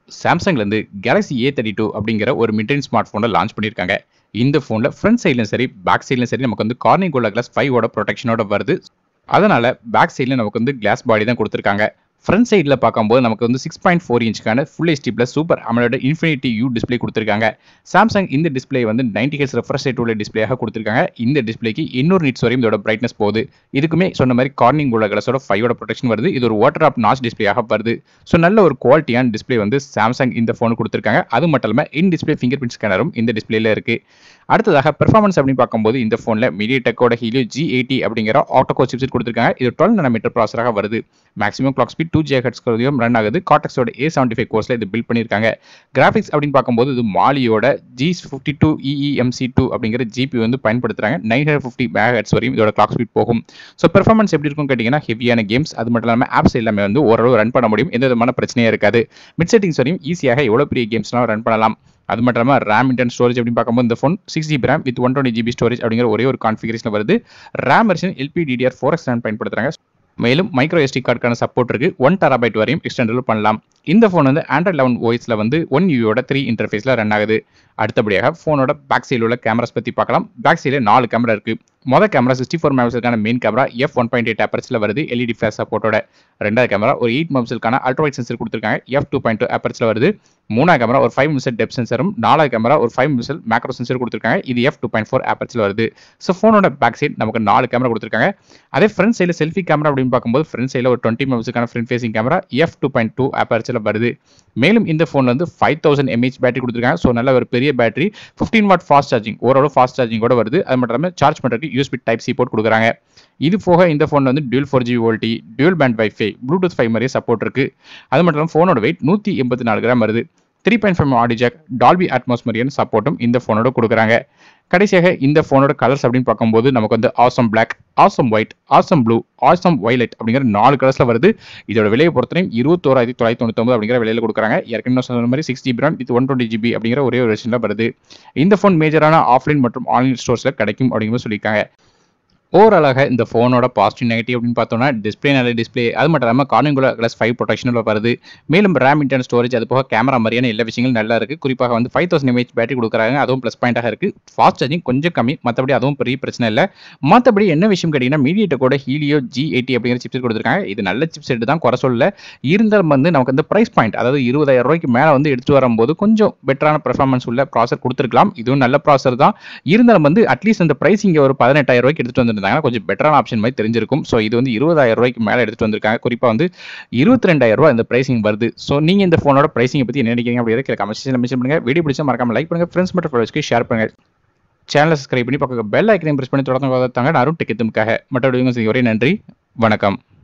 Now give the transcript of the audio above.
சாம்சங்லேருந்து Galaxy A thirty two அப்படிங்கிற ஒரு midrange smart ஃபோனை லான்ச் பண்ணியிருக்காங்க இந்த ஃபோனில் ஃப்ரண்ட் சைட்லையும் சரி பேக் சைட்லையும் சரி நமக்கு வந்து கார்னிங் கோல்டா கிளாஸ் ஃபைவோட ப்ரொடெக்ஷனோட வருது அதனால பேக் சைடில் நமக்கு வந்து கிளாஸ் பாடி தான் கொடுத்துருக்காங்க ஃப்ரண்ட் சைடில் பார்க்கும்போது நமக்கு வந்து சிக்ஸ் பாயிண்ட் ஃபோர் இன்ச்சுக்கான ஃபுல் ஹெச்டி ப்ளஸ் சூப்பர் அமலோட இன்ஃபினிட்டி யூ டிஸ்பிளே கொடுத்துருக்காங்க சாம்சங் இந்த டிஸ்பிளே வந்து நைன்டி ஹெட்ஸ் ரெஃப்ரெஷ் ரேட் உள்ள டிஸ்பிளேயாக கொடுத்துருக்காங்க இந்த டிஸ்பிளேக்கு இன்னொரு நிட்ஸ் வரையும் இதோட பிரைட்னஸ் போகுது இதுக்குமே சொன்ன மாதிரி கார்னிங் உள்ள கிளாஸோட ஃபைவோட ப்ரொடெக்ஷன் வருது இது ஒரு வாட்டர் ஆப் நாச் டிஸ்பிளேயாக வருது ஸோ நல்ல ஒரு குவாலிட்டியான டிஸ்பிளே வந்து சாம்சங் இந்த ஃபோன் கொடுத்துருக்காங்க அது மட்டும் இல்லாமல் இன் டிஸ்பிளே ஃபிங்கர் பிரிண்ட் ஸ்கேனரும் இந்த டிஸ்பிளேல இருக்கு அடுத்ததாக பெர்ஃபார்மன்ஸ் அப்படின்னு பார்க்கும்போது இந்த ஃபோனில் மீடியா டெக்கோட ஹீலியோ ஜி எயிட்டி அப்படிங்கிற ஆட்டோகோ சிப்செட் கொடுத்துருக்காங்க இது டுவெல் நானோமீட்டர் ப்ராசராக வருது maximum clock speed two G hertz run ஆகுது காட்டக்ஸோட ஏ செவன்டி ஃபைவ் கோர்ஸில் இது பில்ட் பண்ணியிருக்காங்க கிராஃபிக்ஸ் அப்படின்னு பார்க்கும்போது இது மாலியோட G fifty two EEMC two அப்படிங்கிற ஜிபி வந்து பயன்படுத்துறாங்க நைன் ஹண்ட்ரட் ஃபிஃப்டி பேக் ஹெட்ஸ் வரையும் இதோட கிளாக் ஸ்பீட் போகும் ஸோ பெர்ஃபார்மன்ஸ் எப்படி இருக்கும்னு கேட்டிங்கன்னா ஹெவியான கேம்ஸ் அது மட்டும் இல்லாமல் ஆப்ஸ் எல்லாமே வந்து ஓரளவு ரன் பண்ண முடியும் எந்த விதமான பிரச்சனையும் இருக்காது மிட் செட்டிங்ஸ் வரையும் ஈஸியாக எவ்வளோ பெரிய கேம்ஸ்லாம் ரன் பண்ணலாம் அது மட்டும் இல்லாமல் ரேம் இன்டர்ன் ஸ்டோரேஜ் அப்படின்னு பார்க்கும்போது இந்த phone six GB RAM with one twenty GB storage அப்படிங்கிற ஒரே ஒரு கான்ஃபிகரேஷன் வருது RAM version LP DDR four X RAM பயன்படுத்துறாங்க மேலும் மைக்ரோ எஸ்டி கார்டுக்கான சப்போர்ட் இருக்கு ஒன் டெராபைட் வரையும் எக்ஸ்டெண்டபிள் பண்ணலாம் இந்த ஃபோன் வந்து ஆண்ட்ராய்ட் லெவன் ஓஎஸ்ல வந்து ஒன் யூயோட த்ரீ இன்டர்ஃபேஸில் ரன் ஆகுது அடுத்தபடியாக ஃபோனோட பேக் சைடில் உள்ள கேமராஸ் பற்றி பார்க்கலாம் பேக் சைடில் நாலு கேமரா இருக்கு மொதல் கேமரா சிக்ஸ்டி ஃபோர் மெகாபிக்சலுக்கான main camera F one point eight அப்பர்ஸில் வருது எல்இடி ஃபிளாஷ் சப்போர்ட்டோட ரெண்டாவது கேமரா ஒரு எயிட் மெகாபிக்சலுக்கான அல்ட்ராவைட் சென்சர் கொடுத்துருக்காங்க எஃப் டூ பாயிண்ட் டூ அப்பர்ஸில் வருது மூணாவது கேமரா ஒரு ஃபைவ் மிசல் டெப் சென்சரும் நாலாவது கேமரா ஒரு ஃபைவ் மிசல் மேக்ரோ சென்சர் கொடுத்துருக்காங்க இது எஃப் டூ பாயிண்ட் ஃபோர் அப்பர்ஸில் வருது ஸோ ஃபோனோட பேக் சைட் நமக்கு நாலு கேமரா கொடுத்துருக்காங்க அதே ஃப்ரண்ட் சைடில் செல்ஃபி கேமரா அப்படின்னு பார்க்கும்போது ஃப்ரண்ட் சைடில் ஒரு டுவெண்ட்டி மெகாபிக்சலுக்கான front facing camera F two point two அப்பர்ஸில் வருது மேலும் இந்த ஃபோன் வந்து ஃபைவ் தௌசண்ட் எம்ஏஹெச் பேட்டரி கொடுத்துருக்காங்க ஸோ நல்ல ஒரு பெரிய battery fifteen watt fast charging ஓரளவு ஃபாஸ்ட் சார்ஜிங் கூட வருது அது மட்டும் இல்லாமல் சார்ஜ் பண்ணுறதுக்கு யூஎஸ்பி டைப் சி போர்ட் கொடுக்குறாங்க இது போக இந்த ஃபோன் வந்து dual four GB VoLTE dual band wifi Bluetooth five மாதிரியே சப்போர்ட் இருக்கு அது மட்டும் இல்லாமல் ஃபோனோட வெயிட் நூற்றி எண்பத்தி நாலு கிராம் வருது three point five audio jack Dolby Atmos மாதிரியான சப்போர்ட்டும் இந்த ஃபோனோட கொடுக்குறாங்க கடைசியாக இந்த ஃபோனோட கலர்ஸ் அப்படின்னு பார்க்கும்போது நமக்கு வந்து awesome black awesome white awesome blue awesome violet அப்படிங்கிற நாலு கலர்ஸில் வருது இதோட விலையை பொறுத்தவரையும் இருபத்தோராயிரத்தி தொள்ளாயிரத்தி தொண்ணூத்தொம்பது அப்படிங்கிற விலையில கொடுக்குறாங்க ஏற்கனவே சொன்ன மாதிரி six GB RAM with one twenty GB அப்படிங்கிற ஒரே ஒரு வெர்ஷனில் வருது இந்த ஃபோன் மேஜரான ஆஃப்லைன் மற்றும் ஆன்லைன் ஸ்டோர்ஸில் கிடைக்கும் அப்படிங்கிற சொல்லியிருக்காங்க ஓவராலாக இந்த ஃபோனோட பாசிட்டிவ் நெகட்டிவ் அப்படின்னு பார்த்தோம்னா டிஸ்பிளே நல்ல டிஸ்பிளே அது மட்டும் இல்லாமல் கார்னிங்குலர் கிளாஸ் ஃபைவ் ப்ரொடெக்ஷனில் வருது மேலும் ரேம் இன்டர்ன் ஸ்டோரேஜ் அது போக கேமரா மாதிரியான எல்லா விஷயங்களும் நல்லா இருக்குது குறிப்பாக வந்து ஃபைவ் தௌசண்ட் எம்ஏஹெச் பேட்டரி கொடுக்குறாங்க அதுவும் ப்ளஸ் பாயிண்டாக இருக்குது ஃபாஸ்ட் சார்ஜிங் கொஞ்சம் கம்மி மற்றபடி அதுவும் பெரிய பிரச்சனை இல்லை மற்றபடி என்ன விஷயம் கேட்டிங்கன்னா மீடியட்டோட ஹீலியோ ஜி எயிட்டி அப்படிங்கிற சிப்ஸ் கொடுத்துருக்காங்க இது நல்ல சிப்ஸ் செட் தான் குறை சொல்ல இருந்தாலும் வந்து நமக்கு வந்து ப்ரைஸ் பாயிண்ட் அதாவது இருபதாயிரம் ரூபாய்க்கு மேலே வந்து எடுத்துட்டு வரும்போது கொஞ்சம் பெட்டரான பெர்ஃபார்மன்ஸ் உள்ள ப்ராசர் கொடுத்துருக்கலாம் இதுவும் நல்ல ப்ராசர் தான் இருந்தாலும் வந்து அட்லீஸ்ட் அந்த ப்ரைஸ் இங்கே ஒரு பதினெட்டாயிரம் ரூபாய்க்கு எடுத்துட்டு வந்திருந்தாங்கன்னா கொஞ்சம் பெட்டரான ஆப்ஷன் மாதிரி தெரிஞ்சிருக்கும் ஸோ இது வந்து இருபதாயிரம் ரூபாய்க்கு மேலே எடுத்துட்டு வந்திருக்காங்க குறிப்பாக வந்து இருபத்தி ரெண்டாயிரம் ரூபாய் இந்த பிரைசிங் வருது ஸோ நீங்கள் இந்த ஃபோனோட பிரைசிங்கை பற்றி என்ன நினைக்கிறீங்க அப்படிங்கிறத கீழே கமெண்ட் மென்ஷன் பண்ணுங்க வீடியோ பிடிச்சா மறக்காம லைக் பண்ணுங்க ஃப்ரெண்ட்ஸ் மற்றும் ஃபாலோஸ்க்கு ஷேர் பண்ணுங்க சேனலை சப்ஸ்கிரைப் பண்ணி பக்கம் பெல் ஐக்கனையும் ப்ரெஸ் பண்ணி தொடர்ந்து தாங்க நான் அருண் டிக்கெட்டுக்காக மற்றபடி ஒரே நன்றி வணக்கம்